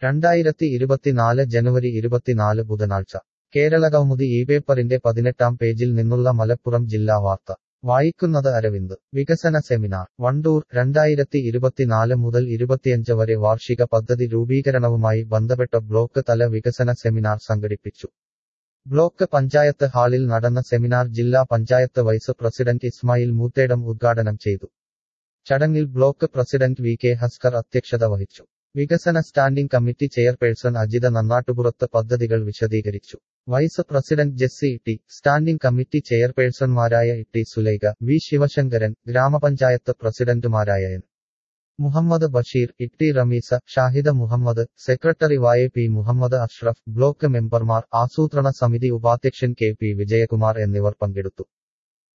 രണ്ടായിരത്തി ഇരുപത്തിനാല് ജനുവരി ഇരുപത്തിനാല് ബുധനാഴ്ച കേരളകൗമുദി ഈ പേപ്പറിന്റെ പതിനെട്ടാം പേജിൽ നിന്നുള്ള മലപ്പുറം ജില്ലാ വാർത്ത വായിക്കുന്നത് അരവിന്ദ് വികസന സെമിനാർ വണ്ടൂർ രണ്ടായിരത്തി ഇരുപത്തിനാല് മുതൽ ഇരുപത്തിയഞ്ച് വരെ വാർഷിക പദ്ധതി രൂപീകരണവുമായി ബന്ധപ്പെട്ട ബ്ലോക്ക് തല വികസന സെമിനാർ സംഘടിപ്പിച്ചു ബ്ലോക്ക് പഞ്ചായത്ത് ഹാളിൽ നടന്ന സെമിനാർ ജില്ലാ പഞ്ചായത്ത് വൈസ് പ്രസിഡന്റ് ഇസ്മായിൽ മൂത്തേടം ഉദ്ഘാടനം ചെയ്തു ചടങ്ങിൽ block president V K Haskar അധ്യക്ഷത വഹിച്ചു വികസന standing committee chairperson Ajitha Nannattupurath പദ്ധതികൾ വിശദീകരിച്ചു vice president Jessy T standing committee ചെയർപേഴ്സൺമാരായ ടി സുലൈഖ വി ശിവശങ്കരൻ ഗ്രാമപഞ്ചായത്ത് പ്രസിഡന്റുമാരായ N Muhammad Basheer Itty Rameesa Shahida Muhammad secretary Y P Muhammad Ashraf block മെമ്പർമാർ ആസൂത്രണ സമിതി ഉപാധ്യക്ഷൻ കെ പി വിജയകുമാർ എന്നിവർ പങ്കെടുത്തു